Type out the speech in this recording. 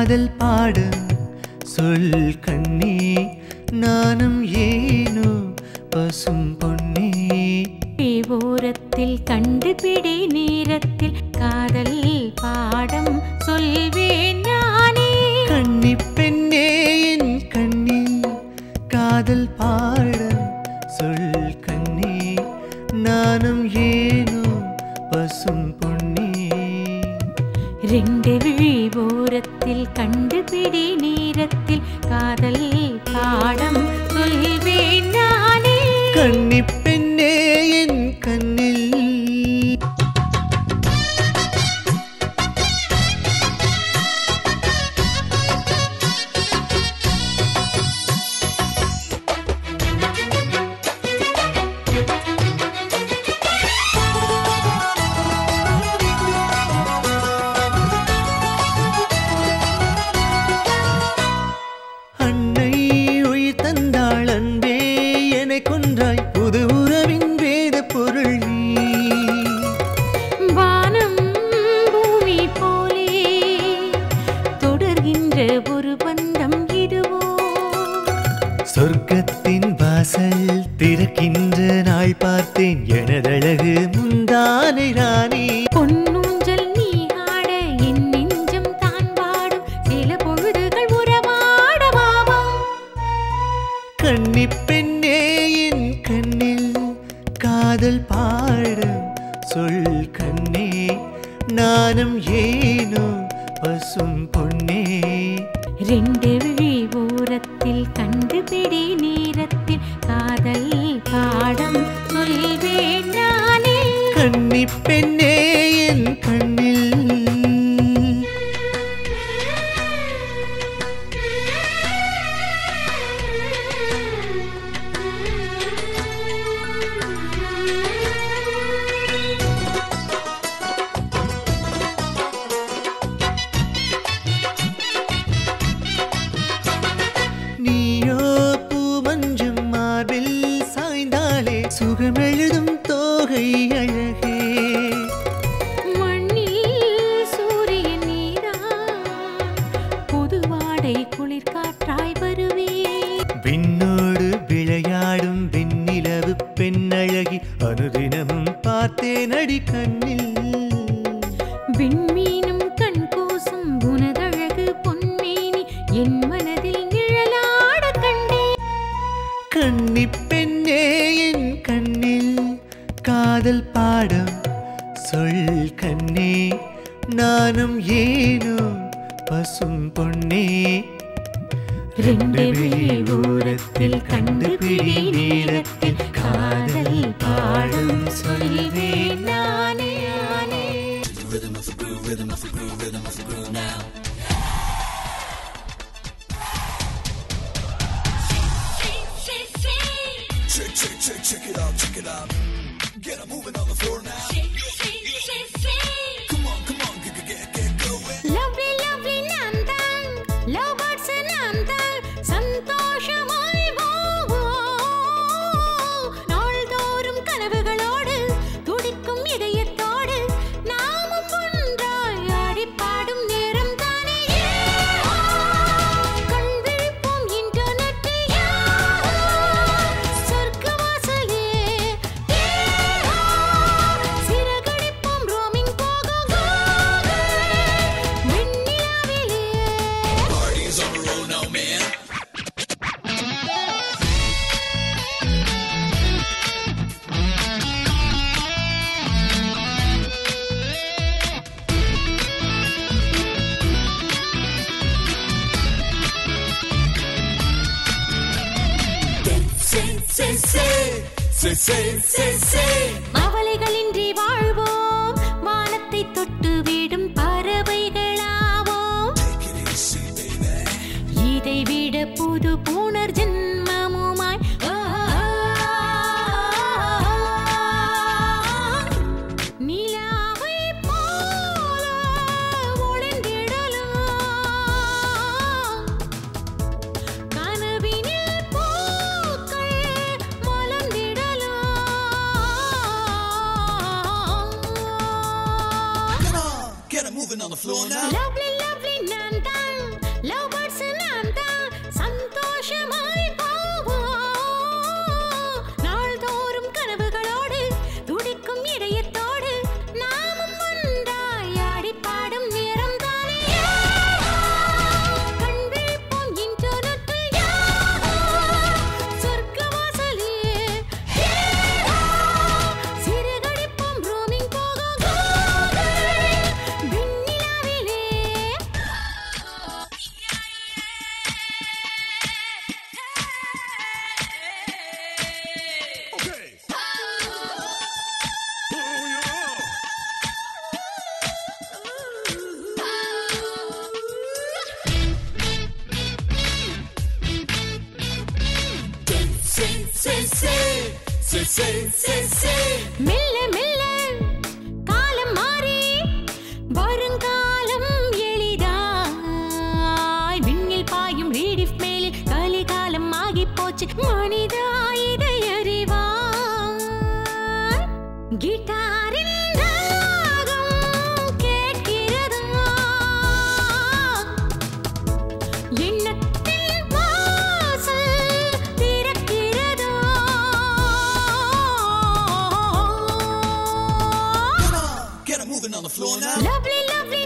காதல் பாடம் சொல் கண்ணே நானும் ஏனோ பசும் பொன்னே ஓரத்தில் கண்டுபிடி நேரத்தில் காதல் பாடம் சொல்வேன் நானே கண்ணி பெண்ணே என் கண்ணில் காதல் பாடம் சொல் கண்ணே நானும் ஏனோ பசும் பொன்னே ரெண்டு விழி ஓரத்தில் கண்டுபிடி நேரத்தில் காதல் பாடம் சொல்வேன் நானே கண்ணி பெண்ணே என் கண்ணில் அன்னை உயிர் தந்தாள் அன்பே என்னை கொன்றாய் புது உறவின் வேத பொருள் நீ வானம் பூமி போலே தொடர்கின்ற ஒரு பந்தம் இதுவோ சொர்க்கத்தின் வாசல் திறக்கின்ற நாள் பார்த்தேன் எனதழகு முந்தானை ராணி பொன்னூஞ்சல் நீ ஆட என் நெஞ்சம் தான் பாடும் சில பொழுதுகள் உறவாடவாவா கண்ணி பெண்ணே என் கண்ணில் காதல் பாடும் சொல் கண்ணே நானும் ஏனோ பசும் பொன்னே ரெண்டு விழி ஓரத்தில் கண்டுபிடி நேரத்தில் காதல் பாடம் சொல்வேன் நானே கண்ணி பெண்ணே என் கண்ணில் நீயோ பூமஞ்சும் மார்பில் சாய்ந்தாலே சுகமெழுதும் தோகை அழகே மண்ணில் சூரியன் நீதான் புது வாடை குளிர் காற்றாய் வருவே விண்ணோடு விளையாடும் வெண்ணிலவு பெண்ணழகி அனுதினமும் பார்த்தேன் அடி கண்ணில் விண்மீனும் கண் கூசும் உனதழகு பொன்மேனி என் மனதில் நிழலாட கண்டே கண்ணி பெண்ணே என் கண்ணில் காதல் பாடம் சொல் கண்ணே நானும் ஏனோ பசும் பொன்னே ரெண்டு விழி ஓரத்தில் கண்டுபிடி நேரத்தில் காதல் பாடும் சொல்வேன் நானே நானே Lovely, lovely நான்தான். Love birds நான்தான். சந்தோஷமாய் வாழ்வோம். நாள்தோறும் கனவுகளோடு துடிக்கும் இதயத்தோடு நாமும் ஒன்றாய் ஆடிப் பாடும் நேரம் தானே கண் விழிப்போம் இன்டர்நெட்டில் சொர்க்கவாசலே சிறகடிப்போம் ரோமிங் போகும் வெண்ணிலாவிலே அவளைகளின்றி வாழ்வோம் வானத்தை தொட்டு விடும் பறவைகளாவோம் இதை விட புது புனர் ஜென்மமுமாய் ஆ, நிலாவைப் போல ஒளிந்திடலாம். கனவினில் பூக்கள் மலர்ந்திடலாம். Get 'em moving on the floor now. Lovely, lovely நான்தான். மெல்ல மெல்ல காலம் மாறி வருங்காலம் எளிதாய் விண்ணில் பாயும் ரீடிஃப் மேலில் கலிகாலம் ஆகி போச்சு மனிதா இதை அறிவாய் கிட்டாரின் ராகம் கேட்கிறதா எண்ணத்தின் வாசல் திறக்கிறதா Get 'em moving on the floor now. Lovely, lovely